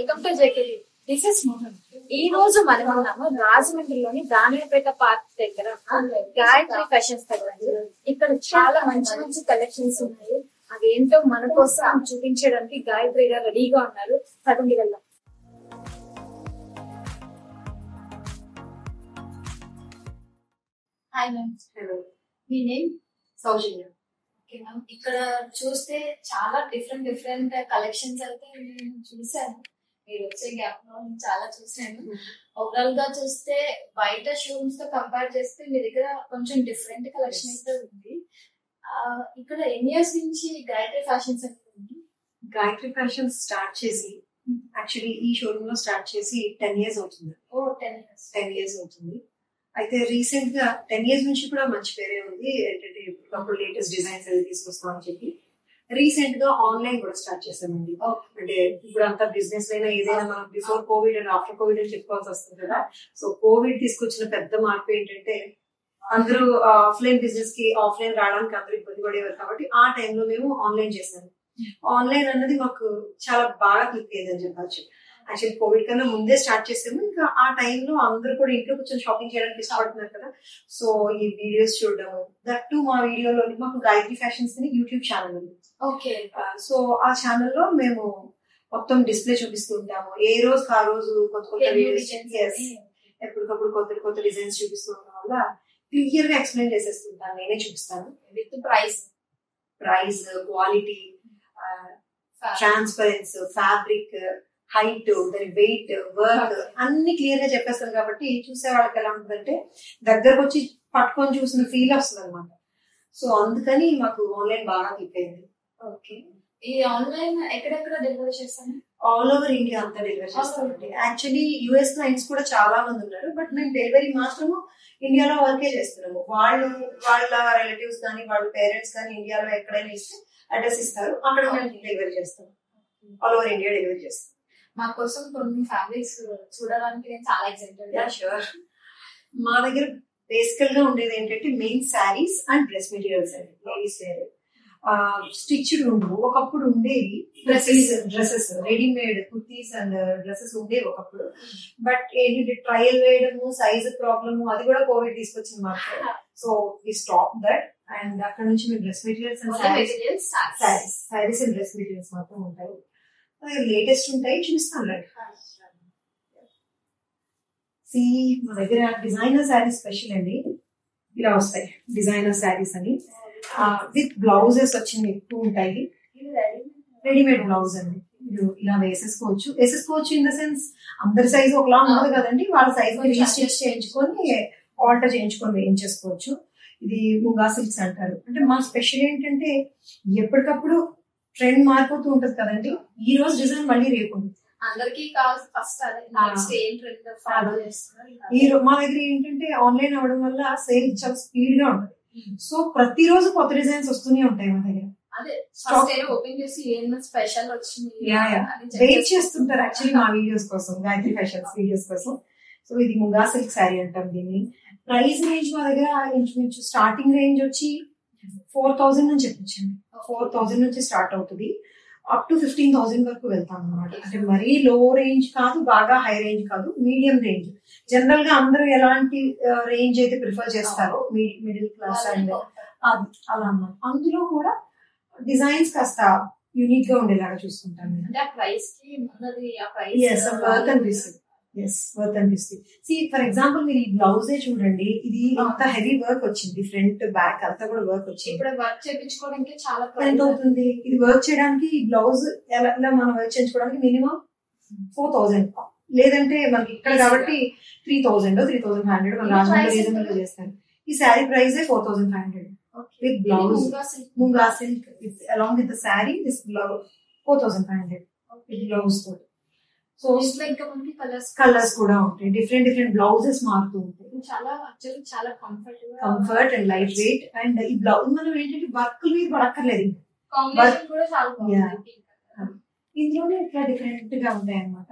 Welcome to JKG this is Mohan ఈ రోజు మనం ఉన్నాము రాజమండ్రిలోని దానిపేట పార్క్ దగ్గర ఉన్న గాయత్రి ఫ్యాషన్స్ దగ్గర ఇక్కడ చాలా మంచి మంచి కలెక్షన్స్ ఉన్నాయి అవి ఏంటో మన కోసం చూపించడానికి గాయత్రి గారు రెడీగా ఉన్నారు పదండి వెళ్దాం హాయ్ మ్యామ్ హలో మీ నేమ్ సౌజన్య ఓకే మ్యామ్ ఇక్కడ చూస్తే చాలా డిఫరెంట్ డిఫరెంట్ కలెక్షన్స్ అయితే నేను చూసాను మీరు వచ్చే గ్యాప్ లో నేను చాలా చూసాను ఓవరాల్ గా చూస్తే బయట షోరూమ్స్ తో కంపేర్ చేస్తే మీ దగ్గర కొంచెం డిఫరెంట్ కలెక్షన్ అయితే ఉంది ఆ, ఇక్కడ ఎన్ని ఇయర్స్ నుంచి గాయత్రి ఫ్యాషన్స్ అనేది ఉంది గాయత్రి ఫ్యాషన్ స్టార్ట్ చేసి యాక్చువల్లీ ఈ షోరూమ్ లో స్టార్ట్ చేసి టెన్ ఇయర్స్ అవుతుంది ఓ టెన్ ఇయర్స్ టెన్ ఇయర్స్ అవుతుంది అయితే రీసెంట్ గా టెన్ ఇయర్స్ నుంచి కూడా మంచి పేరే ఉంది ఏంటంటే ఇప్పుడు లేటెస్ట్ డిజైన్స్ అది తీసుకొస్తాం అని చెప్పి రీసెంట్ గా ఆన్లైన్ కూడా స్టార్ట్ చేసామండి అంటే ఇప్పుడు అంతా బిజినెస్ అయినా ఏదైనా మనం before Covid and after Covid అని చెప్పుకోవాల్సి వస్తుంది కదా సో కోవిడ్ తీసుకొచ్చిన పెద్ద మార్పు ఏంటంటే అందరూ ఆఫ్లైన్ బిజినెస్ కి ఆఫ్లైన్ రావడానికి అందరూ ఇబ్బంది పడేవారు కాబట్టి ఆ టైంలో మేము ఆన్లైన్ చేసాము ఆన్లైన్ అన్నది మాకు చాలా బాగా క్లిక్ అయ్యేదని చెప్పచ్చు యాక్చువల్లీ కోవిడ్ కన్నా ముందే స్టార్ట్ చేసాము ఇంకా ఆ టైంలో అందరూ కూడా ఇంట్లో కూర్చొని షాపింగ్ చేయడానికి ఇష్టపడుతున్నారు కదా సో ఈ వీడియోస్ చూడడం దట్ టు మా వీడియోలో మాకు గాయత్రి ఫ్యాషన్స్ అని యూట్యూబ్ ఛానల్ ఉంది ఓకే సో ఆ ఛానల్లో మేము మొత్తం డిస్ప్లే చూపిస్తూ ఉంటాము ఏ రోజు ఆ రోజు కొత్త కొత్త వీడియోస్ Yes. ఎప్పటికప్పుడు కొత్త కొత్త డిజైన్స్ చూపిస్తూ ఉండడం వల్ల క్లియర్ గా ఎక్స్ప్లెయిన్ చేసేస్తుంటాను నేనే చూపిస్తాను with price price quality transparence fabric height దాని వెయిట్ వర్క్ అన్ని క్లియర్ గా చెప్పేస్తాను కాబట్టి చూసే వాళ్ళకి ఎలా ఉంటుందంటే దగ్గరకు వచ్చి పట్టుకొని చూసిన ఫీల్ వస్తుంది అనమాట సో అందుకని మాకు ఆన్లైన్ బాగా క్లిక్ అయింది ఓకే ఈ ఆన్లైన్ ఎక్కడెక్కడ డెలివరీ చేస్తాను ఆల్ ఓవర్ ఇండియా అంతా డెలివరీ చేస్తామండి యాక్చువల్లీ యుఎస్ క్లయింట్స్ కూడా చాలా మంది ఉన్నారు బట్ మేము డెలివరీ మాత్రము ఇండియాలో వర్కే చేస్తున్నాము వాళ్ళు వాళ్ళ రిలేటివ్స్ కానీ వాళ్ళ పేరెంట్స్ కానీ ఇండియాలో ఎక్కడైనా ఇస్తే అడ్రస్ ఇస్తారు అక్కడ మేము డెలివరీ చేస్తాం ఆల్ ఓవర్ ఇండియా డెలివరీ చేస్తాం మా కోసం కొన్ని ఫ్యామిలీస్ చూడడానికి నేను చాలా ఎక్సైటెడ్ యా షూర్ మా దగ్గర బేసికల్ గా ఉండేది ఏంటంటే main saris and dress materials అండి లేడీస్ వేర్ స్టిచ్డ్ ఉండవు ఒకప్పుడు ఉండేవి dresses dresses readymade kurtis and dresses ఉండేవి ఒకప్పుడు బట్ ఏంటంటే ట్రయల్ వేయడము సైజ్ ప్రాబ్లము అది కూడా కోవిడ్ తీసుకొచ్చింది మాకు so we stop that and అక్కడ నుంచి మేము dress materials and saris materials saris saris and dress materials మాత్రం ఉంటాయి లేటెస్ట్ ఉంటాయి చూపిస్తాను రండి సి మా దగ్గర డిజైనర్ శారీస్ స్పెషల్ అండి ఇలా వస్తాయి డిజైనర్ శారీస్ అని విత్ బ్లౌజెస్ వచ్చినవి ఎక్కువ ఉంటాయి రెడీమేడ్ బ్లౌజ్ అండి మీరు ఇలా వేసేసుకోవచ్చు వేసేసుకోవచ్చు ఇన్ ద సెన్స్ అందరి సైజ్ ఒకలా ఉండదు కదండి వాళ్ళ సైజ్ రీస్టిచ్ చేయించుకొని ఆల్టర్ చేయించుకొని వేయించేసుకోవచ్చు ఇది ముంగా సిల్క్స్ అంటారు అంటే మా స్పెషల్ ఏంటంటే ఎప్పటికప్పుడు ట్రెండ్ మారిపోతూ ఉంటది కదండి ఈ రోజు డిజైన్ మళ్ళీ రేపు ఉంటుంది. అందరికి కావాల్సి ఫస్ట్ అదే ఆ. నెక్స్ట్ ఏం ట్రెండ్ ఫాలో చేస్తున్నారు ఈ రో- మా దగ్గర ఏంటంటే ఆన్లైన్ అవ్వడం వల్ల సేల్ చాలా స్పీడ్ గా ఉంటుంది సో ప్రతిరోజు కొత్త డిజైన్స్ వస్తూనే ఉంటాయి మా దగ్గర అదే Stock. ఫస్ట్ ఏదో ఓపెన్ చేసి ఏమైనా స్పెషల్ వచ్చింది Yeah, yeah. అని check వెయిట్ చేసి- చేస్తుంటారు యాక్చువల్లీ మా వీడియోస్ కోసం గాయత్రి ఫ్యాషన్స్ వీడియోస్ కోసం సో ఇది ముంగా సిల్క్ శారీ అంటాం దీన్ని ప్రైస్ రేంజ్ మా దగ్గర ఇంచుమించు స్టార్టింగ్ రేంజ్ వచ్చి ఫోర్ థౌసండ్ నుంచి చెప్పించండి ఫోర్ థౌసండ్ నుంచి స్టార్ట్ అవుతుంది అప్ టు ఫిఫ్టీన్ థౌసండ్ వరకు వెళ్తాం అనమాట అంటే మరీ లో రేంజ్ కాదు బాగా హై రేంజ్ కాదు మీడియం రేంజ్ జనరల్ గా అందరూ ఎలాంటి రేంజ్ అయితే ప్రిఫర్ చేస్తారో మిడిల్ క్లాస్ అండ్ అది అలా అన్నమాట అందులో కూడా డిజైన్స్ కాస్త యూనిక్ గా ఉండేలాగా చూస్తుంటాం నేను అంటే ఆ ప్రైస్ కి ఉన్నది ఆ ప్రైస్ ఎస్ వర్త్ అనిపిస్తుంది ఎస్ వర్త్ అనిపిస్తుంది సి ఫర్ ఎగ్జాంపుల్ మీరు ఈ బ్లౌజే చూడండి ఇది అంత హెవీ వర్క్ వచ్చింది ఫ్రంట్ బ్యాక్ అంతా కూడా వర్క్ వచ్చింది ఇప్పుడు వర్క్ చేయించుకోవడానికి చాలా ఎంత price. అవుతుంది ఇది వర్క్ చేయడానికి ఈ బ్లౌజ్ ఎలా ఇలా మనం వర్క్ చేయించుకోవడానికి మినిమం ఫోర్ థౌసండ్ లేదంటే మనకి ఇక్కడ కాబట్టి three thousand three thousand five hundred మన ఈ రాజమండ్రి price రీజనబుల్ ఎంత? చేస్తాను ఈ sari price four thousand five hundred Okay. with ఇది blouse. ముంగా silk. ముంగా సిల్క్ along with the saree this blouse four thousand five hundred with blouse తో సో దీంట్లో ఇంకా మనకి కలర్స్ కలర్స్ కూడా ఉంటాయి డిఫరెంట్ డిఫరెంట్ బ్లౌజెస్ మారుతూ ఉంటాయి చాలా యాక్చువల్లీ చాలా comfort comfort and light weight and ఈ బ్లౌజ్ మనం ఏంటంటే వర్క్ మీద పడక్కర్లేదు ఇంకా. కాంబినేషన్ కూడా చాలా Yeah. బాగుంది ఇందులోనే ఇట్లా డిఫరెంట్ గా ఉంటాయి అనమాట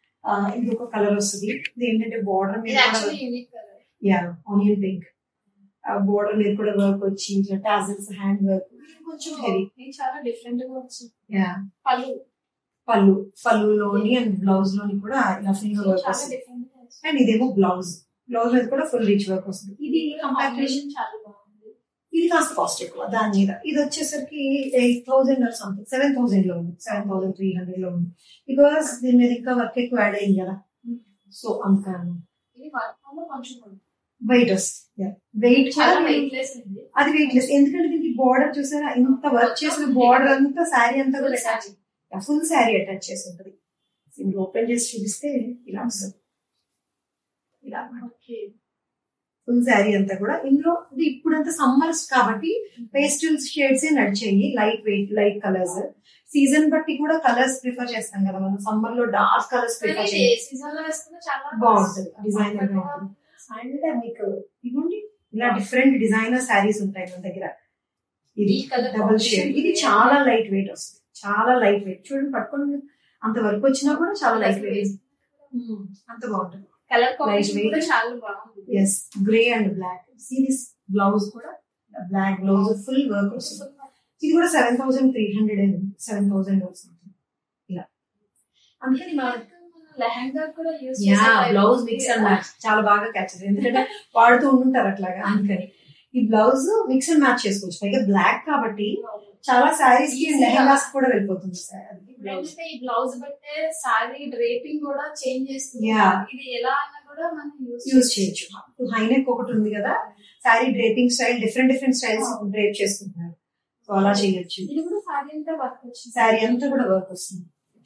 ఇది ఒక కలర్ వస్తుంది ఇది ఏంటంటే బార్డర్ ఇది మీద కూడా actually unique colour yeah onion pink border మీద కూడా వర్క్ వచ్చి ఇట్లా టాజల్స్ హ్యాండ్ వర్క్ కొంచెం హెవీ ఇది చాలా డిఫరెంట్ గా వచ్చింది యా పళ్ళు పళ్ళు పళ్ళులోని అండ్ బ్లౌజ్ లోని కూడా ఇలా ఫుల్ గా వర్క్ చాలా వస్తుంది డిఫరెంట్ అండ్ ఇదేమో బ్లౌజ్ బ్లౌజ్ మీద కూడా ఫుల్ రిచ్ వర్క్ వస్తుంది ఇది కంపారిటివ్ కాంబినేషన్ చాలా బాగుంది ఇది కాస్త కాస్ట్ ఎక్కువ దాని మీద ఇది వచ్చేసరికి eight thousand or something seven thousand లో ఉంది సెవెన్ థౌసండ్ త్రీ హండ్రెడ్ లో ఉంది బికాస్ దీని మీద ఇంకా వర్క్ ఎక్కువ యాడ్ అయింది కదా సో అందుకని ఇది వర్క్ కొంచెం ఉంది. వెయిట్ వస్తుంది వెయిట్ చాలా వెయిట్లెస్ ఉంది అది వెయిట్ లెస్ ఎందుకంటే దీనికి బార్డర్ చూసారా ఇంత వర్క్ చేసిన బార్డర్ అంతా శారీ అంతా కూడా అటాచ్ ఫుల్ శారీ అటాచ్ చేసి ఉంటుంది దీన్ని ఓపెన్ చేసి చూపిస్తే ఇలా వస్తుంది ఇలా అన్నమాట. ఓకే ఫుల్ శారీ అంతా కూడా ఇందులో ఇది ఇప్పుడంతా సమ్మర్స్ కాబట్టి పేస్టల్ షేడ్స్ నడిచాయి light weight light colours season బట్టి కూడా కలర్స్ ప్రిఫర్ చేస్తాం కదా మనం సమ్మర్ లో డార్క్ కలర్స్ కానీ ప్రిఫర్ ఇది చేయాలి సీజన్ లో వేసుకున్న చాలా బాగుంటుంది డిజైనర్ గా ఉంటుంది అండ్ మీకు ఇవ్వండి ఇలా డిఫరెంట్ డిజైనర్ శారీస్ ఉంటాయి మన దగ్గర ఇది ఈ colour డబుల్ combination షేడ్ ఇది వేరే. చాలా లైట్ వెయిట్ వస్తుంది చాలా లైట్ వెయిట్ చూడండి పట్టుకొని అంత వర్క్ వచ్చినా కూడా చాలా లైట్ వెయిట్ అంత బాగుంటుంది కలర్ కాంబినేషన్ weight. కూడా చాలా బాగుంది yes grey and black series blouse కూడా బ్లాక్ బ్లౌజ్ ఫుల్ వర్క్ వస్తుంది ఇది కూడా seven thousand three hundred seven thousand వస్తుంది ఇలా అందుకని మా లెహంగా కూడా use yeah blouse mix and match చాలా బాగా క్యాచ్ ఎందుకంటే వాడుతూ ఉంటుంటారు అట్లాగా అందుకని ఈ బ్లౌజ్ మిక్స్ అండ్ మ్యాచ్ చేసుకోవచ్చు పైగా బ్లాక్ కాబట్టి చాలా శారీస్ కి Easy గా. లెహంగాస్ కూడా వెళ్ళిపోతుంది సార్ అది బ్లౌజ్ ఎందుకంటే ఈ బ్లౌజ్ బట్టే సారీ డ్రేపింగ్ కూడా చేంజ్ చేస్తుంది Yeah. ఇది ఎలా అన్నా కూడా మనం యూస్ యూజ్ చేయొచ్చు హై నెక్ ఒకటి ఉంది కదా sari draping style different different styles drape చేసుకుంటున్నారు సో అలా చేయొచ్చు ఇది కూడా సారీ అంతా వర్క్ వచ్చింది శారీ అంతా కూడా వర్క్ వస్తుంది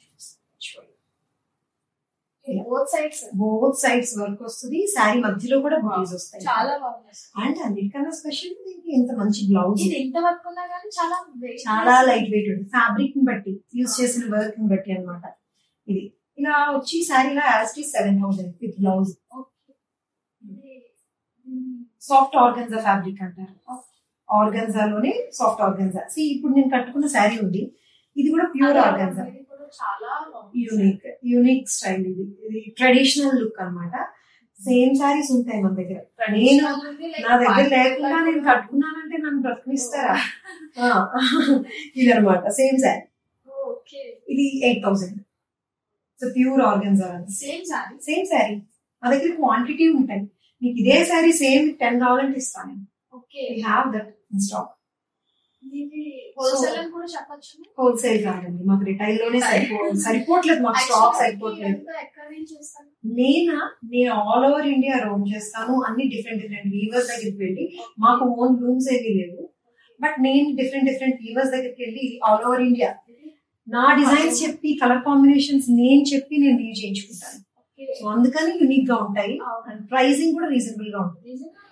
both sides both sides work వస్తుంది శారీ మధ్యలో కూడా బుటీస్ వస్తాయి చాలా బాగుంది అండ్ అన్నిటికన్నా స్పెషల్ దీనికి ఇంత మంచి బ్లౌజ్ ఇది ఎంత వర్క్ ఉన్నా కానీ చాలా weight చాలా less. లైట్ వెయిట్ ఉంటుంది ఫ్యాబ్రిక్ ని బట్టి యూజ్ చేసిన వర్క్ ని బట్టి అన్నమాట ఇది ఇలా వచ్చి శారీ ఇలా as seven thousand with blouse ఇది- ఇది- సాఫ్ట్ ఆర్గన్జా ఫ్యాబ్రిక్ అంటారు ఆర్గన్జాలోనే సాఫ్ట్ ఆర్గన్జా సి ఇప్పుడు నేను కట్టుకున్న శారీ ఉంది ఇది కూడా ప్యూర్ ఆర్గన్జా ఇది కూడా చాలా బాగుంది. యూనిక్ యూనిక్ స్టైల్ ఇది ఇది ట్రెడిషనల్ లుక్ అన్నమాట సేమ్ శారీస్ ఉంటాయి మన దగ్గర నేను Traditional ఉంది, like నా దగ్గర party లేకుండా wear నేను కూడా- కట్టుకున్నానంటే నన్ను బ్రతికిస్తారా ఇది అనమాట సేమ్ శారీ ఓకే ఇది eight thousand so pure organza same sari same sari మా దగ్గర క్వాంటిటీ ఉంటాయి మీకు ఇదే శారీ సేమ్ టెన్ కావాలంటే ఇస్తాను నేను okay we have that in stock ఇది హోల్సేల్ అని కూడా చెప్పొచ్చు హోల్సేల్ కాదండి మాకు రిటైల్ లోనే సరిపో సరిపోవట్లేదు మాకు స్టాక్ సరిపోవట్లేదు ఎక్కడ నుంచి చేస్తాను నేనా నేను ఆల్ ఓవర్ ఇండియా రోమ్ చేస్తాను అన్ని డిఫరెంట్ డిఫరెంట్ వీవర్స్ దగ్గరికి వెళ్ళి మాకు ఓన్ రూమ్స్ ఏవి లేవు బట్ నేను డిఫరెంట్ డిఫరెంట్ వీవర్స్ దగ్గరికి వెళ్ళి ఆల్ ఓవర్ ఇండియా నా డిజైన్స్ చెప్పి కలర్ కాంబినేషన్స్ నేను చెప్పి నేను వీవ్ చేయించుకుంటాను సో అందుకని యూనిక్ గా ఉంటాయి అండ్ ప్రైసింగ్ కూడా రీజనబుల్ గా ఉంటుంది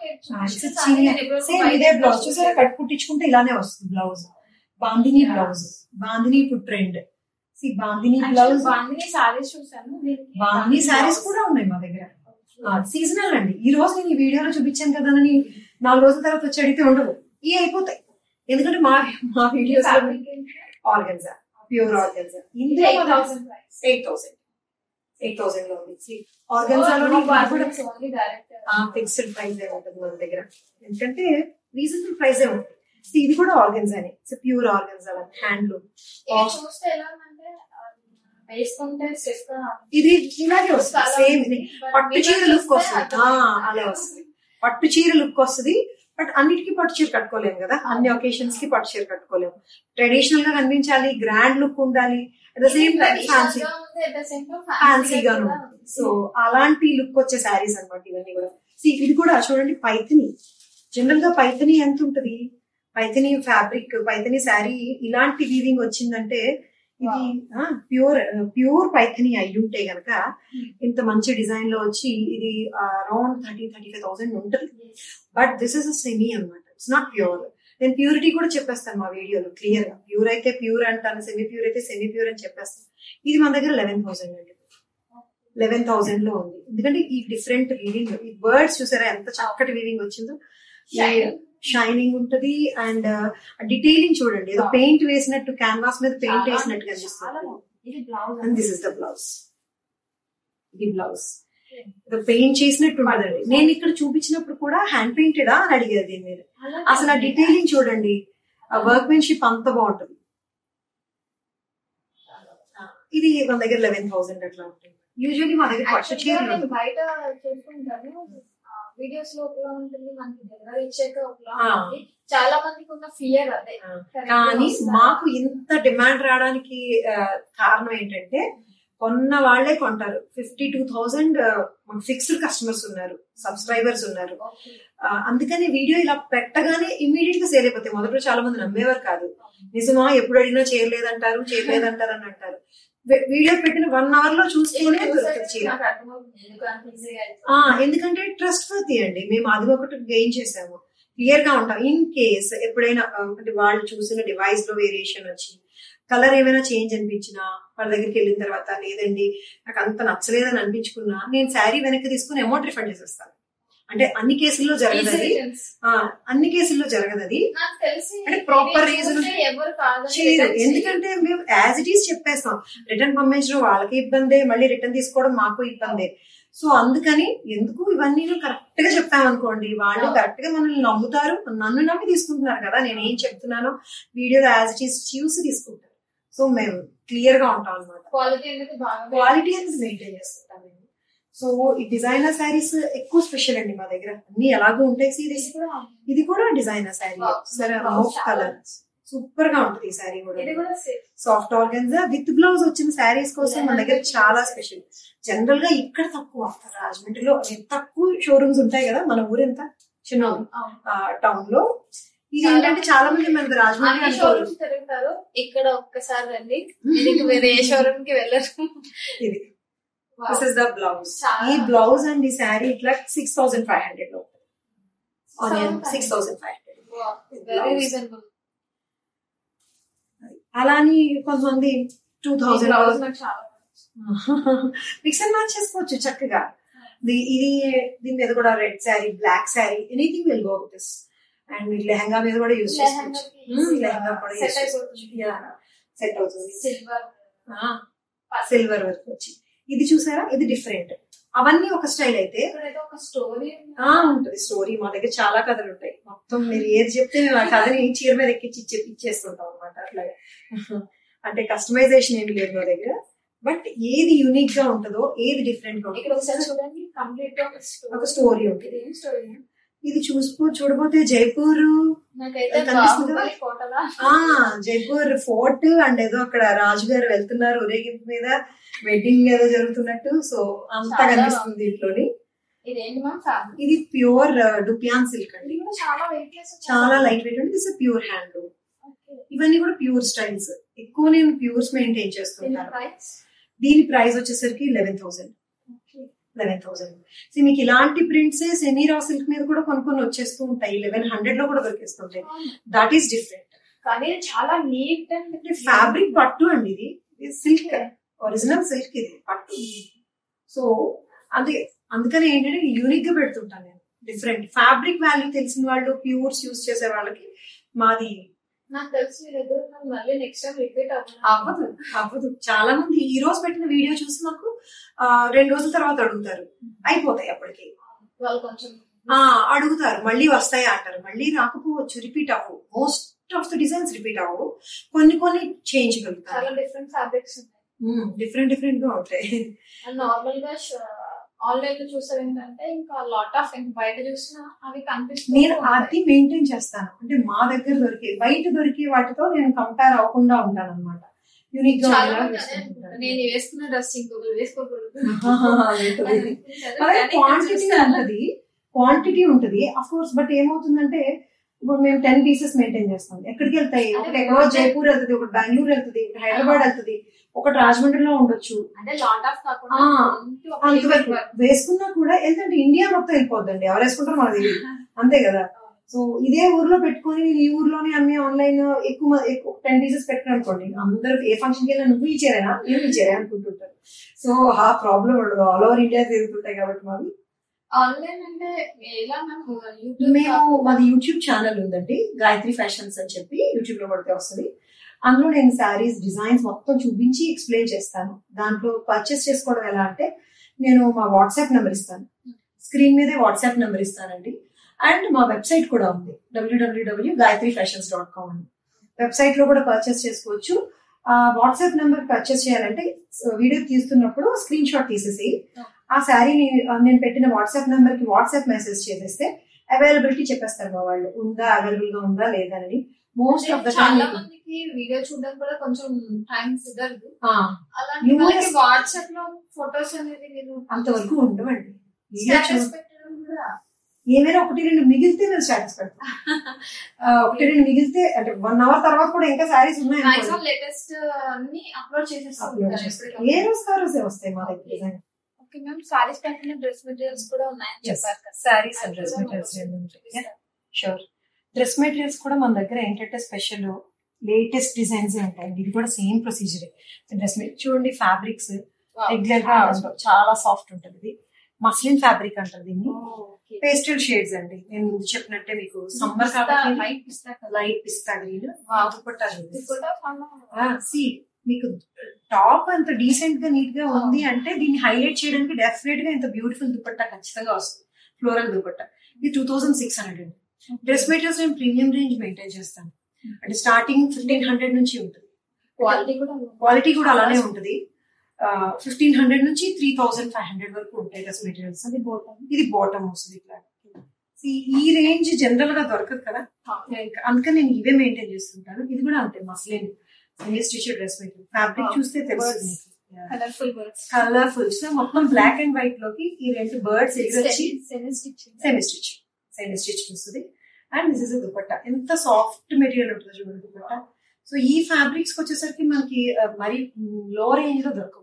సేమ్ ఇదే బ్లౌజ్ చూసారా కట్ కుట్టించుకుంటే ఇలానే వస్తుంది blouse bandhani Yeah. Blouse bandhani ఇప్పుడు trend see bandhani blouse bandhani saris చూసాను దీనికి బాందిని శారీస్ కూడా ఉన్నాయి మా దగ్గర సీజనల్ అండి ఈ రోజు నేను ఈ వీడియోలో చూపించాను కదా అని నాలుగు రోజుల తర్వాత వచ్చి అడిగితే ఉండవు ఇవి అయిపోతాయి ఎందుకంటే మా మా వీడియోస్ ఆర్గన్జా ప్యూర్ ఆర్గన్జా ఇందులో eight thousand price eight thousand eight thousand లో ఉంది ఆర్గన్జాలో ఓన్లీ డైరెక్ట్ ఫిక్స్డ్ ప్రైస్ ఏ ఉంటుంది మన దగ్గర ఎందుకంటే రీజనబుల్ ప్రైస్ ఏ ఉంటుంది See, ఇది కూడా ఆర్గన్జానే ఇట్స్ ప్యూర్ ఆర్గన్జా హ్యాండ్లూమ్ చూస్తే ఎలా అంటే ఆ, వేసుకుంటే స్టిఫ్ గా ఇది ఇలాగే వస్తుంది సేమ్ ఇది పట్టు చీర లుక్ వస్తుంది ఆ, అలా వస్తుంది పట్టు చీర లుక్ వస్తుంది బట్ అన్నిటికీ పట్టు చీర కట్టుకోలేము కదా అన్ని ఒకేషన్స్ కి పట్టు చీర కట్టుకోలేము ట్రెడిషనల్ గా కనిపించాలి గ్రాండ్ లుక్ ఉండాలి at the same time fancy ఫ్యాన్సీగాను సో అలాంటి లుక్ వచ్చే శారీస్ అన్నమాట ఇవన్నీ కూడా See, ఇది కూడా చూడండి పైథని జనరల్ గా పైథని ఎంత ఉంటది పైథని ఫ్యాబ్రిక్ పైథని శారీ ఇలాంటి వీవింగ్ వచ్చిందంటే ఇది ప్యూర్ ప్యూర్ పైథని అయి ఉంటే గనక ఇంత మంచి డిజైన్ లో వచ్చి ఇది around thirty thirty five thousand ఉంటుంది బట్ దిస్ ఇస్ సెమీ అనమాట ఇట్స్ నాట్ ప్యూర్ నేను ప్యూరిటీ కూడా చెప్పేస్తాను మా వీడియోలో క్లియర్ గా ప్యూర్ అయితే ప్యూర్ అంటాను సెమీ ప్యూర్ అయితే సెమీ ప్యూర్ అని చెప్పేస్తాను ఇది మన దగ్గర లెవెన్ థౌసండ్ అండి లెవెన్ థౌసండ్ లో ఉంది ఎందుకంటే ఈ డిఫరెంట్ వీవింగ్ ఈ బర్డ్స్ చూసారా ఎంత చక్కటి వీవింగ్ వచ్చిందో షైనింగ్ ఉంటది అండ్ డీటెయిలింగ్ చూడండి ఏదో పెయింట్ వేసినట్టు క్యాన్వాస్ మీద పెయింట్ వేసినట్టు కనిపిస్తుంది ఇది blouse and this is the blouse ఇది బ్లౌజ్ పెయింట్ చేసినట్టు ఉండదండి నేను ఇక్కడ చూపించినప్పుడు కూడా హ్యాండ్ పెయింటెడా అని అడిగారు దీని మీద అసలు ఆ డీటెయిలింగ్ చూడండి ఆ వర్క్ మెన్షిప్ అంత బాగుంటుంది ఇది మన దగ్గర లెవెన్ థౌసండ్ అట్లా ఉంటుంది యూజువల్లీ మా దగ్గర పట్టు Actually గా చీరలు నేను బయట చూసుకుంటాను వీడియోస్ లో ఒకలా ఉంటుంది మనకి దగ్గర ఇచ్చాక ఒకలా ఆ. ఉంటుంది చాలా మందికి ఉన్న ఫియర్ అదే ఆ. Correct కానీ వస్తుందా? మాకు ఇంత డిమాండ్ రావడానికి ఆ, కారణం ఏంటంటే కొన్న వాళ్ళే కొంటారు fifty two thousand fixed customers ఉన్నారు సబ్స్క్రైబర్స్ ఉన్నారు Okay. ఆ, అందుకని వీడియో ఇలా పెట్టగానే ఇమీడియట్ గా సేల్ అయిపోతాయి మొదట్లో చాలా మంది నమ్మేవారు కాదు నిజమా ఎప్పుడు అడిగినా చేయలేదంటారు చేయలేదంటారు అని అంటారు వీ- వీడియో పెట్టిన వన్ అవర్ లో చూస్తేనే ఇప్పుడు దొరుకుతుంది చూసాక చీర నాకు అర్థమవుతుంది ఎందుకు అంత ఈజీగా అయిపోయింది. ఆ, ఎందుకంటే ట్రస్ట్ వర్తీ అండి మేము అది ఒకటి గెయిన్ చేసాము క్లియర్ గా ఉంటాం ఇన్ కేస్ ఎప్పుడైనా ఆ, అంటే వాళ్ళు చూసిన డివైస్ లో వేరియేషన్ వచ్చి కలర్ ఏమైనా చేంజ్ అనిపించినా వాళ్ళ దగ్గరికి వెళ్ళిన తర్వాత లేదండి నాకు అంత నచ్చలేదని అనిపించుకున్నా నేను శారీ వెనక్కి తీసుకుని అమౌంట్ రిఫండ్ చేసేస్తాను అంటే అన్ని కేసుల్లో జరగదు Easy అది returns. ఆ, అన్ని కేసుల్లో జరగదు అది నాకు తెలిసి అంటే proper ఇది reason చూస్తే ఎవరు కాదని చేయరు return చేయరు. ఎందుకంటే మేము యాజ్ ఇట్ ఈస్ చెప్పేస్తాం రిటర్న్ పంపించడం వాళ్ళకి ఇబ్బందే మళ్ళీ రిటర్న్ తీసుకోవడం మాకు ఇబ్బందే సో అందుకని ఎందుకు ఇవన్నీ కరెక్ట్ గా చెప్పామనుకోండి వాళ్ళు అవును. కరెక్ట్ గా మనల్ని నమ్ముతారు నన్ను నమ్మి తీసుకుంటున్నారు కదా నేను ఏం చెప్తున్నానో వీడియో యాజ్ ఇట్ ఈస్ చూసి తీసుకుంటారు సో మేము క్లియర్ గా ఉంటాం అనమాట క్వాలిటీ అనేది బాగా క్వాలిటీ అనేది మెయింటైన్ చేసుకుంటాం మేము సో ఈ డిజైనర్ శారీస్ ఎక్కువ స్పెషల్ అండి మా దగ్గర అన్ని ఎలాగో ఉంటాయి సిరీస్ ఇది కూడా ఇది కూడా డిజైనర్ శారీ Wow. సరే Wow. మోఫ్ కలర్ సూపర్ గా ఉంటుంది ఈ శారీ కూడా ఇది కూడా same soft organza with blouse వచ్చిన శారీస్ కోసం మన దగ్గర చాలా స్పెషల్ జనరల్ గా ఇక్కడ తక్కువ రాజమండ్రిలో తక్కువ షోరూమ్స్ ఉంటాయి కదా మన ఊరు ఎంత చిన్న టౌన్ లో ఇది చాలా- ఏంటంటే చాలా మంది మనకి రాజమండ్రి అన్ని అనుకోరు షోరూమ్స్ తిరుగుతారు ఇక్కడ ఒక్కసారి రండి నేను ఇంక వేరే ఏ షోరూమ్ కి వెళ్ళరు ఇది Wow. This is the blouse చాలా ఈ బ్లౌజ్ అండ్ ఈ శారీ ఇట్లా సిక్స్ థౌసండ్ ఫైవ్ హండ్రెడ్ లో onion 6,500. Six thousand five hundred Wow. Very Blouse. reasonable. అలా అని కొంతమంది టూ ఈ థౌసండ్ బ్లౌజ్ నాకు చాలా మిక్స్ అండ్ మ్యాచ్ చేసుకోవచ్చు చక్కగా ది- ఇది దీని మీద కూడా red sari black sari anything will go with this and lehenga మీద కూడా యూస్ చేసుకోవచ్చు లెహంగా కూడా సెట్ అయిపోతుంది సెట్ అవుతుంది సిల్వర్ సిల్వర్ వర్క్ వచ్చి ఇది చూసారా ఇది డిఫరెంట్ అవన్నీ ఒక స్టైల్ అయితే ఇక్కడైతే ఒక స్టోరీ ఆ ఉంటది స్టోరీ మా దగ్గర చాలా కథలు ఉంటాయి మొత్తం మీరు ఏది చెప్తే మేము ఆ కథని చీర మీద ఎక్కించి ఇచ్చే ఇచ్చేస్తుంటాం అనమాట అట్లాగే అంటే కస్టమైజేషన్ ఏమి లేదు మా దగ్గర బట్ ఏది యూనిక్ గా ఉంటుందో ఏది డిఫరెంట్ గా ఇక్కడ ఉంటుందో ఒకసారి చూడండి కంప్లీట్ గా ఒక స్టోరీ ఒక స్టోరీ ఉంటుంది ఏం స్టోరీ ఇది చూసుకో చూడబోతే జైపూర్ నాకైతే కనిపిస్తుందా? బాహుబలి కోటలా ఆ జైపూర్ ఫోర్ట్ అండ్ ఏదో అక్కడ రాజుగారు వెళ్తున్నారు ఊరేగింపు మీద వెడ్డింగ్ ఏదో జరుగుతున్నట్టు సో అంతా చాలా కనిపిస్తుంది దీంట్లోని ఇదేంటి మ్యామ్ ఫ్యాబ్రిక్ ఇది ప్యూర్ డుపియాన్ సిల్క్ అండి ఇది కూడా చాలా వెయిట్ లెస్ చాలా లైట్ వెయిట్ ఉంది దిస్ ప్యూర్ హ్యాండ్ ఇవన్నీ కూడా ప్యూర్ స్టైల్స్ ఎక్కువ నేను ప్యూర్స్ మెయింటైన్ చేస్తుంటాను ప్రైస్ దీని ప్రైస్ వచ్చేసరికి eleven thousand eleven thousand so మీకు ఇలాంటి ప్రింట్స్ సెమీరా సిల్క్ మీద కూడా కొన్ని కొన్ని వచ్చేస్తూ ఉంటాయి లెవెన్ హండ్రెడ్ లో కూడా దొరికేస్తుంటాయి దట్ ఈస్ డిఫరెంట్ కానీ ఇది చాలా నీట్ అండ్ అంటే ఫ్యాబ్రిక్ పట్టు అండి ఇది సిల్క్ ఒరిజినల్ సిల్క్ ఇది పట్టు సో అది అందుకని ఏంటంటే యూనిక్ గా పెడుతుంటాను నేను డిఫరెంట్ ఫ్యాబ్రిక్ వాల్యూ తెలిసిన వాళ్ళు ప్యూర్స్ యూస్ చేసే వాళ్ళకి మాది నాకు తెలిసి మీ దగ్గర నాకు మళ్ళీ నెక్స్ట్ టైం రిపీట్ అవ్వదు అవ్వదు చాలా మంది ఈ రోజు పెట్టిన వీడియో చూసి నాకు ఆ, రెండు రోజుల తర్వాత అడుగుతారు అయిపోతాయి అప్పటికి వాళ్ళు కొంచెం ఆ అడుగుతారు మళ్ళీ వస్తాయి అంటారు మళ్ళీ రాకపోవచ్చు రిపీట్ అవ్వవు most of the designs repeat అవ్వవు కొన్ని కొన్ని చేంజ్ చాలా కలుగుతాయి డిఫరెంట్ ఫ్యాబ్రిక్స్ ఉన్నాయి డిఫరెంట్ డిఫరెంట్ గా ఉంటాయి అండ్ నార్మల్ గా ఆన్లైన్ లో చూసారు ఏంటంటే ఇంకా లాట్ ఆఫ్ బయట చూసినా అవి కనిపిస్తుంది నేను అది మెయింటైన్ చేస్తాను అంటే మా దగ్గర దొరికే బయట దొరికే వాటితో నేను కంపేర్ అవ్వకుండా ఉంటాను అనమాట యూనిక్ గా చాలా ఉండేలా మంది అదే వేసుకుంటాను. అనుకుంటారు. నేను వేసుకున్న డ్రెస్ ఇంకొకరు వేసుకోకూడదు ఉంటుంది. అని అనుకుంటారు. అదే కానీ ఇక్కడ క్వాంటిటీ చూస్తే అలా ఉంటది క్వాంటిటీ ఉంటది అఫ్ కోర్స్ బట్ ఏమవుతుందంటే ఇప్పుడు మేము టెన్ పీసెస్ మెయింటైన్ చేస్తాం ఎక్కడికి వెళ్తాయి ఒకటి ఎక్కడో జైపూర్ వెళ్తుంది ఒకటి బెంగళూరు వెళ్తుంది ఒకటి హైదరాబాద్ వెళ్తుంది ఒకటి రాజమండ్రిలో ఉండొచ్చు అంటే లాట్ ఆఫ్ కాకుండా ఆ, ఇంటి ఒక అంతవరకు limit వరకు. వేసుకున్నా కూడా ఏంటంటే ఇండియా మొత్తం వెళ్ళిపోద్దండి ఎవరు వేసుకుంటారో మనది తెలియదు. అంతే కదా సో ఇదే ఊర్లో పెట్టుకొని నేను ఈ ఊర్లోనే అమ్మే ఆన్లైన్ ఎక్కువ మ- ఎక్కువ టెన్ పీసెస్ పెట్టాను అనుకోండి అందరూ ఏ ఫంక్షన్కి వెళ్ళినా నువ్వు ఇచ్చారేనా నేను ఇచ్చారే అనుకుంటుంటారు సో ఆ ప్రాబ్లం ఉండదు ఆల్ ఓవర్ ఇండియా తిరుగుతుంటాయి కాబట్టి మావి ఆన్లైన్ అంటే ఎలా మ్యామ్ యూట్యూబ్ మేము మాది యూట్యూబ్ ఛానల్ ఉందండి గాయత్రి ఫ్యాషన్స్ అని చెప్పి యూట్యూబ్ లో పడితే వస్తుంది అందులో నేను శారీస్ డిజైన్స్ మొత్తం చూపించి ఎక్స్ప్లెయిన్ చేస్తాను దాంట్లో పర్చేస్ చేసుకోవడం ఎలా అంటే నేను మా వాట్సాప్ నెంబర్ ఇస్తాను స్క్రీన్ మీదే వాట్సాప్ నెంబర్ ఇస్తానండి అండ్ మా వెబ్సైట్ కూడా ఉంది W W W Gayatri fashions dot com అని వెబ్సైట్ లో కూడా పర్చేస్ చేసుకోవచ్చు వాట్సాప్ నెంబర్ పర్చేస్ చేయాలంటే వీడియో తీస్తున్నప్పుడు స్క్రీన్ షాట్ తీసేసి ఆ శారీని నేను పెట్టిన వాట్సాప్ నెంబర్ కి వాట్సాప్ మెసేజ్ చేసేస్తే అవైలబిలిటీ చెప్పేస్తారు మా వాళ్ళు ఉందా అవైలబుల్ గా ఉందా లేదా అని మోస్ట్ ఆఫ్ ద చాలా మందికి వీడియో చూడడం కూడా కొంచెం టైం కుదరదు అలాంటి Numerous- వాళ్ళకి వాట్సాప్ లో ఫొటోస్ అనేది మీరు అంతవరకు ఉండవండి వీడియో స్టేటస్ చూ- పెట్టడం కూడా ఏమైనా ఒకటి రెండు మిగిలితే మేము స్టాటస్ పెడతాం ఆ, ఒకటి రెండు మిగిలితే అంటే వన్ అవర్ తర్వాత కూడా ఇంకా శారీస్ ఉన్నాయి మాక్సిమం లేటెస్ట్ అన్ని అప్లోడ్ చేసేస్తాం Upload చేస్తాం. ఏ రోజు ఆ రోజే వస్తాయి మా దగ్గర design. ఓకే మ్యామ్ సారీస్ కంటే డ్రెస్ మెటీరియల్స్ కూడా ఉన్నాయని Yes. చెప్పారు కదా Sarees and అది dress కూడా materials మాకు రెండు ఉంటాయి. చూపిస్తారా? షూర్ డ్రెస్ మెటీరియల్స్ కూడా మన దగ్గర ఏంటంటే స్పెషల్ లేటెస్ట్ డిజైన్స్ ఉంటాయండి ఇది కూడా సేమ్ ప్రొసీజర్ డ్రెస్ చూడండి ఫ్యాబ్రిక్స్ Wow. రెగ్యులర్ గా చాలా ఉండవు. చాలా సాఫ్ట్ ఉంటుంది ఇది మస్లిన్ ఫ్యాబ్రిక్ అంటారు దీన్ని Oh, okay. పేస్టల్ షేడ్స్ అండి నేను ముందు చెప్పినట్టే మీకు సమ్మర్ పిస్తా, కాబట్టి light పిస్తా కదా. లైట్ పిస్తా గ్రీన్ Wow. దుపట్టా ఇది కూడా చాలా సి మీకు టాప్ అంత డీసెంట్ గా నీట్ గా ఉంది అంటే దీన్ని హైలైట్ చేయడానికి డెఫినెట్ గా ఇంత బ్యూటిఫుల్ దుపట్టా ఖచ్చితంగా వస్తుంది ఫ్లోరల్ దుపట్టా ఇది టూ థౌసండ్ సిక్స్ హండ్రెడ్ అండి డ్రెస్ మెటీరియల్స్ నేను ప్రీమియం రేంజ్ మెయింటైన్ చేస్తాను అంటే స్టార్టింగ్ ఫిఫ్టీన్ హండ్రెడ్ నుంచి ఉంటుంది క్వాలిటీ కూడా క్వాలిటీ కూడా అలానే ఉంటుంది ఫిఫ్టీన్ హండ్రెడ్ నుంచి త్రీ థౌసండ్ ఫైవ్ హండ్రెడ్ వరకు ఉంటాయి డ్రెస్ మెటీరియల్స్ అది బోటం ఇది బాటమ్ వస్తుంది ఇట్లా See, ఈ రేంజ్ జనరల్ గా దొరకదు కదా ఇంకా అందుకని నేను ఇవే మెయింటైన్ చేస్తుంటాను ఇది కూడా అంతే muslin semi stitch dress material fabric Wow. చూస్తే తెలుస్తుంది కలర్ఫుల్ వర్డ్స్ కలర్ఫుల్ సో మొత్తం బ్లాక్ అండ్ వైట్ లోకి ఈ రెండు బర్డ్స్ ఎగిరొచ్చి semi stitch semi stitch semi stitch వస్తుంది అండ్ దిస్ ఇస్ దుపట్టా ఎంత సాఫ్ట్ మెటీరియల్ ఉంటుంది చూడండి దుపట్టా సో ఈ ఫ్యాబ్రిక్స్ వచ్చేసరికి మనకి uh, మరి లో రేంజ్ లో దొరకవు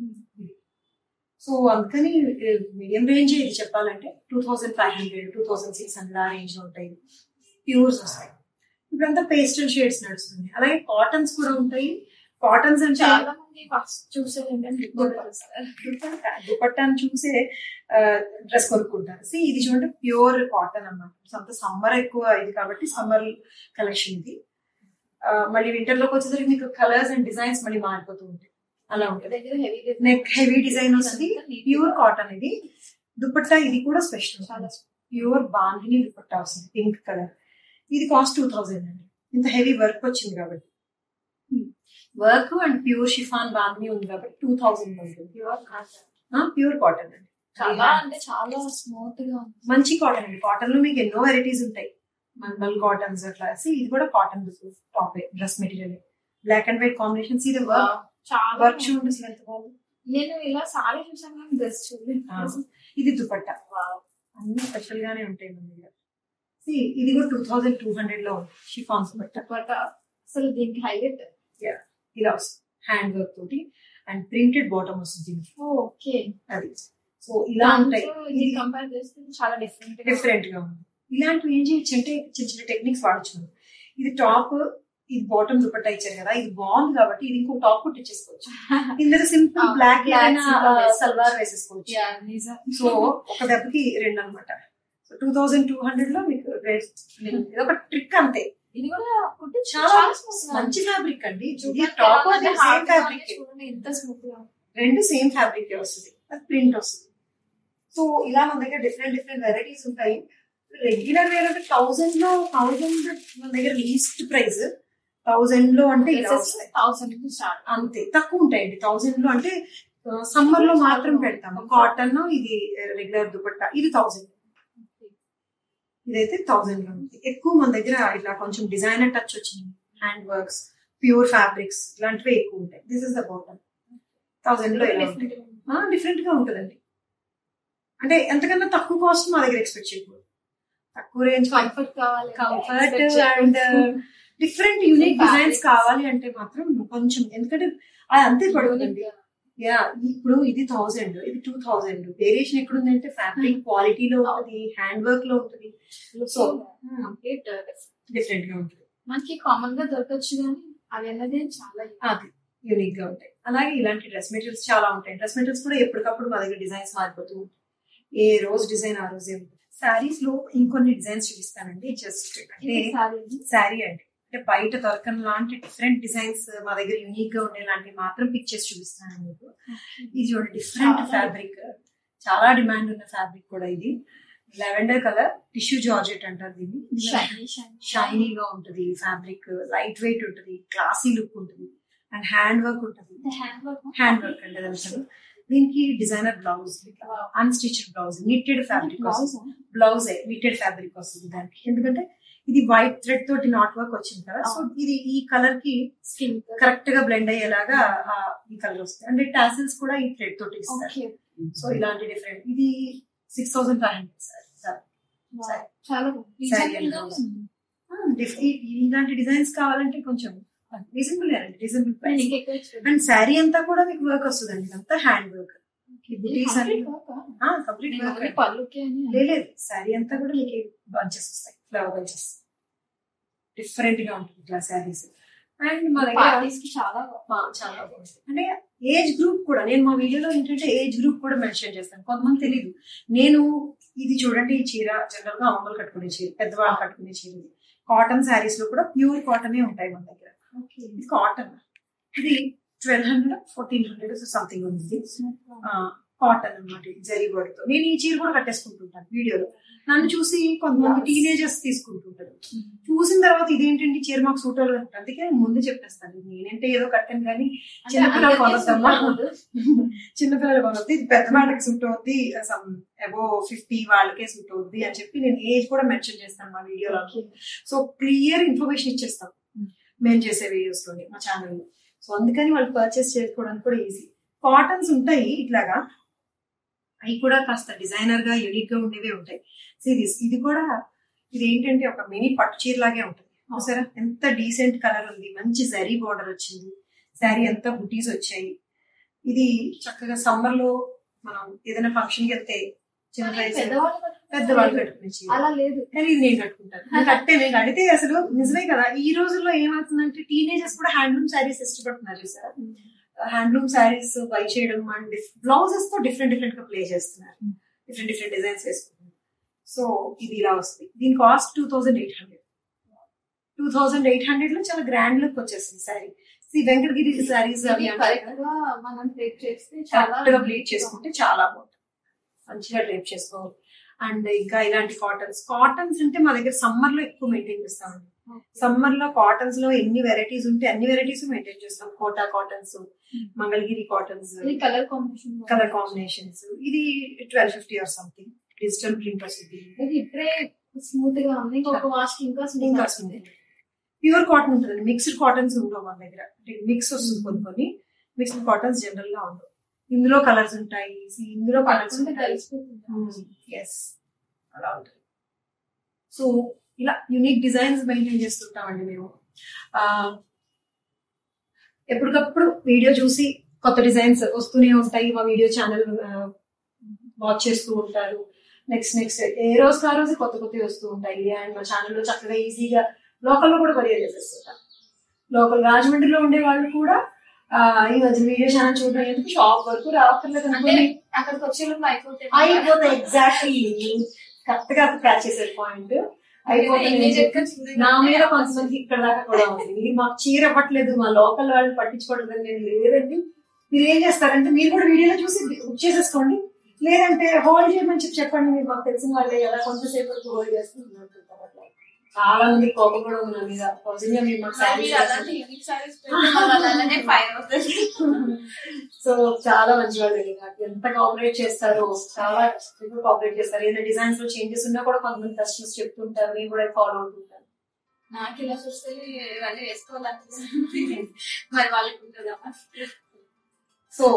సో అందుకని మీడియం రేంజ్ ఇది చెప్పాలంటే two thousand five hundred two thousand six hundred ఆ రేంజ్ లో ఉంటాయి ప్యూర్స్ వస్తాయి ఇప్పుడంతా పేస్టల్ షేడ్స్ నడుస్తుంది అలాగే కాటన్స్ కూడా ఉంటాయి కాటన్స్ అంటే చాలా మంది ఫస్ట్ చూసేది ఏంటంటే దుపట్టా దుపట్టాను చూసే డ్రెస్ కొనుక్కుంటారు See, ఇది చూడండి ప్యూర్ కాటన్ అన్నమాట సో అంత సమ్మర్ ఎక్కువ ఇది కాబట్టి సమ్మర్ కలెక్షన్ ఇది ఆ, మళ్ళీ వింటర్ లోకి వచ్చేసరికి మీకు కలర్స్ అండ్ డిజైన్స్ మళ్ళీ మారిపోతూ ఉంటాయి అలా ఉంటుంది దగ్గర హెవీ నెక్ హెవీ డిజైన్ వస్తుంది ప్యూర్ కాటన్ ఇది దుపట్టా ఇది కూడా స్పెషల్ చాలా ప్యూర్ బాంధిని దుపట్టా వస్తుంది పింక్ కలర్ ఇది కాస్ట్ టూ థౌజండ్ అండి ఇంత హెవీ వర్క్ వచ్చింది కాబట్టి work and pure chiffon bandhani ఉంది కాబట్టి టూ థౌజండ్ ఉంటుంది ప్యూర్ ప్యూర్ కాటన్ అండి చాలా అంటే చాలా స్మూత్ గా ఉంది మంచి కాటన్ అండి కాటన్ లో మీకు ఎన్నో వెరైటీస్ ఉంటాయి మంగల్ కాటన్స్ అట్లా See, ఇది కూడా cotton top dress material black and white combination ఇది వర్క్ చాలా వర్క్ చూడండి అసలు ఎంత బాగుంది నేను ఇలా సారీ చూసాను కానీ డ్రెస్ ఆ. చూడలేదు ఇది దుపట్టా అన్ని స్పెషల్ గానే ఉంటాయి మన దగ్గర See, ఇది కూడా టూ థౌజండ్ టూ హండ్రెడ్ లో ఉంది షిఫాన్ దుపట్టా బట్ అసలు దీనికి హైలైట్ ఇలా వస్తుంది హ్యాండ్ వర్క్ తోటి అండ్ ప్రింటెడ్ బాటమ్ వస్తుంది దీనికి ఓకే అది సో ఇలా ఉంటాయి ఇది కంపేర్ చేస్తే చాలా డిఫరెంట్ డిఫరెంట్ గా ఉంది ఇలాంటివి ఏం చేయొచ్చు అంటే చిన్న చిన్న టెక్నిక్స్ వాడచ్చు మనం. ఇది టాప్ ఇది బాటమ్ దుపట్టా ఇచ్చారు కదా ఇది బాగుంది కాబట్టి ఇది ఇంకో టాప్ కూడా ఇచ్చేసుకోవచ్చు ఇందులో simple Ah, black black simple వేసుకోవచ్చు. సల్వార్ వేసేసుకోవచ్చు యా నిజం సో ఒక దెబ్బకి రెండు అనమాట so two thousand two hundred లో మీకు రేట్ ఇది ఒక ట్రిక్ అంతే ఇది కూడా కుట్టి చాలా చాలా స్మూత్ గా మంచి ఫ్యాబ్రిక్ అండి ఇది చూడడానికి టాప్ ఎలా ఉంది? సేమ్ hard గా ఫ్యాబ్రిక్ ఉంది చూడండి ఎంత స్మూత్ గా ఉంది. రెండు సేమ్ ఫ్యాబ్రిక్ వస్తుంది అది ప్రింట్ వస్తుంది సో ఇలా మన దగ్గర డిఫరెంట్ డిఫరెంట్ వెరైటీస్ ఉంటాయి రెగ్యులర్ వేర్ అంటే థౌసండ్ లో థౌసండ్ మన దగ్గర లీస్ట్ ప్రైస్ థౌసండ్ లో అంటే ఇలా Dresses వస్తాయి thousand కి start. అంతే తక్కువ ఉంటాయండి థౌసండ్ లో అంటే సమ్మర్ లో మాత్రం పెడతాము కాటన్ ఇది రెగ్యులర్ దుపట్టా ఇది థౌసండ్ ఇదైతే థౌసండ్ లో ఉంది ఎక్కువ మన దగ్గర ఇట్లా కొంచెం డిజైనర్ టచ్ వచ్చింది హ్యాండ్ వర్క్స్ ప్యూర్ ఫ్యాబ్రిక్స్ ఇలాంటివి ఎక్కువ ఉంటాయి this is the bottom thousand లో ఇలా ఉంటాయి డిఫరెంట్ గా ఉంటుందండి అంటే ఎంతకన్నా తక్కువ కాస్ట్ మా దగ్గర ఎక్స్పెక్ట్ చేయకూడదు తక్కువ రేంజ్ కంఫర్ట్ కావాలి comfort and different unique designs కావాలి అంటే మాత్రం కొంచెం ఎందుకంటే అది అంతే పడుతుంది యా ఇప్పుడు ఇది థౌసండ్ ఇది టూ థౌసండ్ వేరియేషన్ ఎక్కడ ఉందంటే ఫ్యాబ్రిక్ క్వాలిటీలో ఉంటుంది హ్యాండ్ వర్క్ లో ఉంటుంది సో కంప్లీట్ డిఫరెంట్ గా ఉంటుంది మనకి కామన్ గా దొరకచ్చు కానీ అవి అన్నది చాలా అది యూనిక్ గా ఉంటాయి అలాగే ఇలాంటి డ్రెస్ మెటీరియల్స్ చాలా ఉంటాయి డ్రెస్ మెటీరియల్స్ కూడా ఎప్పటికప్పుడు మా దగ్గర డిజైన్స్ మారిపోతూ ఉంటాయి ఏ రోజు డిజైన్ ఆ రోజే ఉంటుంది శారీస్ లో ఇంకొన్ని డిజైన్స్ చూపిస్తానండి జస్ట్ అంటే శారీ అండి అంటే బయట దొరకని లాంటి డిఫరెంట్ డిజైన్స్ మా దగ్గర యూనిక్ గా ఉండే లాంటి మాత్రం పిక్చర్స్ చూపిస్తాను మీకు ఇది చూడండి డిఫరెంట్ చాలా. ఫ్యాబ్రిక్ చాలా డిమాండ్ ఉన్న ఫ్యాబ్రిక్ కూడా ఇది లెవెండర్ కలర్ టిష్యూ జార్జెట్ అంటారు దీన్ని షైనీ షైనీ షైనీగా ఉంటుంది ఫ్యాబ్రిక్ లైట్ వెయిట్ ఉంటుంది క్లాసీ లుక్ ఉంటుంది అండ్ హ్యాండ్ వర్క్ ఉంటుంది హ్యాండ్ వర్క్ హ్యాండ్ వర్క్ అంటే అది అసలు దీనికి designer blouse unstitched blouse knitted fabric blouse knitted fabric వస్తుంది దానికి ఎందుకంటే ఇది వైట్ థ్రెడ్ తోటి నాట్ వర్క్ వచ్చింది కదా సో ఇది ఈ కలర్ కి స్కిన్ కరెక్ట్ గా బ్లెండ్ అయ్యేలాగా ఆ, ఈ కలర్ వస్తుంది అంటే టాసిల్స్ కూడా ఈ థ్రెడ్ తోటి ఇస్తారు ఓకే సో ఇలాంటి డిఫరెంట్ ఇది six thousand five hundred sir చాలా Saree and blouse. ఇలాంటి డిజైన్స్ కావాలంటే కొంచెం రీజనబుల్ అండి రీజనబుల్ ప్రైస్ అండ్ శారీ అంతా కూడా మీకు వర్క్ వస్తుందండి ఇదంతా హ్యాండ్ వర్క్ బుటీస్ అన్ని కంప్లీట్ వర్క్ పళ్ళుకి అని లేదు శారీ అంతా కూడా మీకు బంచెస్ వస్తాయి ఫ్లవర్ బంచెస్ డిఫరెంట్ గా ఉంటుంది ఇట్లా శారీస్ అండ్ మా దగ్గర పార్టీస్ కి చాలా ఆ, చాలా బాగుంటుంది అంటే ఏజ్ గ్రూప్ కూడా నేను మా వీడియోలో ఏంటంటే ఏజ్ గ్రూప్ కూడా మెన్షన్ చేస్తాను కొంతమంది తెలియదు నేను ఇది చూడండి ఈ చీర జనరల్ గా అమ్మలు కట్టుకునే చీర పెద్దవాళ్ళు కట్టుకునే చీర ఇది కాటన్ శారీస్ లో కూడా ప్యూర్ కాటనే ఉంటాయి మన దగ్గర ఇది కాటన్ ఇది twelve hundred fourteen hundred something ఉంది కాటన్ అన్నమాట ఇది జరీ వర్డ్ తో నేను ఈ చీర కూడా కట్టేసుకుంటుంటాను వీడియోలో నన్ను చూసి కొంతమంది Yes. టీనేజర్స్ తీసుకుంటుంటారు చూసిన తర్వాత ఇదేంటండి చీర మాకు సూట్ అవ్వదు అంటారు. అందుకే నేను ముందు చెప్పేస్తాను నేనంటే ఏదో కట్టాను కానీ చిన్నపిల్లలు కొనొద్దమ్మా చిన్నపిల్లలు కొనొద్దు ఇది పెద్ద వాళ్ళకి సూట్ అవుద్ది సమ్ అబో ఫిఫ్టీ వాళ్ళకే సూట్ అవుద్ది అని చెప్పి నేను ఏజ్ కూడా మెన్షన్ చేస్తాను మా వీడియోలో సో క్లియర్ ఇన్ఫర్మేషన్ ఇచ్చేస్తాం Hmm. మేము చేసే వీడియోస్ లోని మా ఛానల్లో సో అందుకని వాళ్ళు పర్చేస్ చేసుకోవడానికి కూడా ఈజీ కాటన్స్ ఉంటాయి ఇట్లాగా అవి కూడా కాస్త డిజైనర్ గా యూనిక్ గా ఉండేవే ఉంటాయి సో ఇది ఇది కూడా ఇది ఏంటంటే ఒక మినీ పట్టు చీర లాగే ఉంటుంది చూసారా ఎంత డీసెంట్ కలర్ ఉంది మంచి జరీ బార్డర్ వచ్చింది శారీ అంతా బుటీస్ వచ్చాయి ఇది చక్కగా సమ్మర్ లో మనం ఏదైనా ఫంక్షన్ కి వెళ్తే చిన్న సైజ్ పెద్దవాళ్ళు పెద్దవాళ్ళు కట్టుకునే చీర అలా లేదు కానీ ఇది నేను కట్టుకుంటాను నేను కట్టే నేను కడితే అసలు నిజమే కదా ఈ రోజుల్లో ఏమవుతుందంటే టీనేజర్స్ కూడా హ్యాండ్లూమ్ శారీస్ ఇష్టపడుతున్నారు చూసారా హ్యాండ్లూమ్ శారీస్ బై చేయడం అండ్ బ్లౌజెస్ తో డిఫరెంట్ డిఫరెంట్ గా ప్లే చేస్తున్నారు Mm. డిఫరెంట్ డిఫరెంట్ డిజైన్స్ వేసుకుంటున్నారు సో ఇది ఇలా వస్తుంది దీని cost two thousand eight hundred two thousand eight hundred లో చాలా గ్రాండ్ లుక్ వచ్చేస్తుంది శారీ ఈ వెంకటగిరి శారీస్ అవి కరెక్ట్ గా మనం ట్రేక్ చేస్తే చాలా కరెక్ట్ గా బ్లీడ్ చేసుకుంటే చాలా బాగుంటుంది మంచిగా డ్రైప్ చేసుకోవాలి అండ్ ఇంకా ఇలాంటి కాటన్స్ కాటన్స్ అంటే మా దగ్గర సమ్మర్ లో ఎక్కువ మెయింటైన్ చేస్తామండి సమ్మర్ లో కాటన్స్ లో ఎన్ని వెరైటీస్ ఉంటే అన్ని వెరైటీస్ మెయింటైన్ చేస్తాం కోటా కాటన్స్ మంగళగిరి కాటన్స్ ఇది కలర్ కాంబినేషన్ కలర్ కాంబినేషన్స్ ఇది twelve fifty or something digital print వస్తుంది ఇది ఇప్పుడే స్మూత్ గా ఉంది ఇంకొక వాష్ ఇంకా smooth ఇంకా వస్తుంది ప్యూర్ కాటన్ ఉంటుంది మిక్స్డ్ కాటన్స్ ఉండవు మన దగ్గర మిక్స్ వస్తుంది కొన్ని కొన్ని మిక్స్డ్ కాటన్స్ జనరల్ గా ఉండవు ఇందులో కలర్స్ ఉంటాయి See, ఇందులో కలర్స్ పట్టుకుంటే ఉంటాయి తెలిసిపోతుంది ఎస్ అలా ఉంటుంది సో ఇలా యునిక్ డిజైన్స్ మెయింటైన్ చేస్తుంటామండి మేము ఆ, ఎప్పటికప్పుడు వీడియో చూసి కొత్త డిజైన్స్ వస్తూనే ఉంటాయి మా వీడియో ఛానల్ వాచ్ చేస్తూ ఉంటారు నెక్స్ట్ నెక్స్ట్ ఏ రోజు ఆ రోజు కొత్త కొత్తవి వస్తూ ఉంటాయి అండ్ మా ఛానల్లో చక్కగా ఈజీగా లోకల్లో కూడా కొరియర్ చేసేస్తుంటాం లోకల్ రాజమండ్రిలో ఉండే వాళ్ళు కూడా ఆ, ఈ మధ్య వీడియో ఛానల్ చూడడం ఎందుకు షాప్ వరకు రావక్కర్లేదు అంటే అనుకోండి అక్కడికి వచ్చేలోపు అయిపోతే అయిపోతే ఎగ్జాక్ట్లీ కరెక్ట్ గా క్యాచ్ చేసే పాయింట్ అయిపోతే Immediate గా చూడండి. నా మీద కొంతమంది ఇక్కడ దాకా కూడా ఉంది మీరు మాకు చీర ఇవ్వట్లేదు మా లోకల్ వాళ్ళు పట్టించుకోవట్లేదు నేను లేదండి మీరు ఏం చేస్తారంటే మీరు కూడా వీడియోలో చూసి బుక్ చేసేసుకోండి లేదంటే హోల్డ్ చేయమని చెప్పి చెప్పండి మీరు మాకు తెలిసిన వాళ్ళే కదా కొంతసేపు వరకు హోల్డ్ చేస్తున్నారు చాలా మంది కోపం కూడా ఉంది నా మీద సౌజన్య మీరు మాకు మరి సారీ మీరు అలాంటి యూనిక్ సారీస్ పెడితే వాళ్ళు అలానే ఫైర్ అవుతుంది సో చాలా మంచి వాళ్ళు నాకు ఎంత కోఆపరేట్ చేస్తారో చాలా కోఆపరేట్ చేస్తారు ఏదైనా డిజైన్స్ లో చేంజెస్ ఉన్నా కూడా కొంతమంది కస్టమర్స్ చెప్తుంటారు నేను కూడా ఫాలో అవుతుంటాను నాకు ఇలా చూస్తే ఇవన్నీ వేసుకోవాలనిపిస్తుంది మరి వాళ్ళకి ఉంటుందమ్మా సో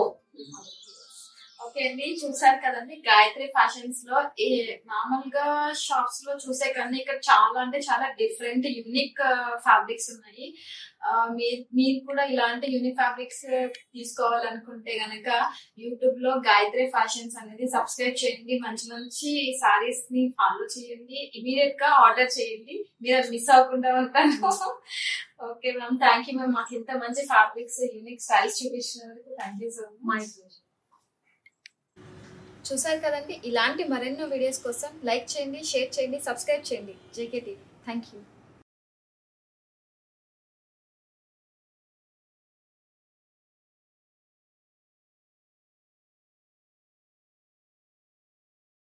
ఓకే అండి చూసారు కదండి గాయత్రి ఫ్యాషన్స్ లో ఈ మామూలుగా షాప్స్ లో చూసే కన్నా ఇక్కడ చాలా అంటే చాలా డిఫరెంట్ యూనిక్ ఫ్యాబ్రిక్స్ ఉన్నాయి ఆ, మీ- మీరు కూడా ఇలాంటి యూనిక్ ఫ్యాబ్రిక్స్ తీసుకోవాలనుకుంటే గనక యూట్యూబ్ లో గాయత్రి ఫ్యాషన్స్ అనేది సబ్స్క్రైబ్ చేయండి మంచి మంచి సారీస్ ని ఫాలో చేయండి ఇమీడియట్ గా ఆర్డర్ చేయండి మీరు అది మిస్ అవ్వకుండా ఉంటాను okay ma'am thank you ma'am మాకు ఇంత మంచి ఫ్యాబ్రిక్స్ యూనిక్ స్టైల్స్ చూపించినందుకు thank you so my much చూసారు కదండి ఇలాంటి మరెన్నో వీడియోస్ కోసం లైక్ చేయండి షేర్ చేయండి సబ్స్క్రైబ్ చేయండి జేకేటీ థ్యాంక్ యూ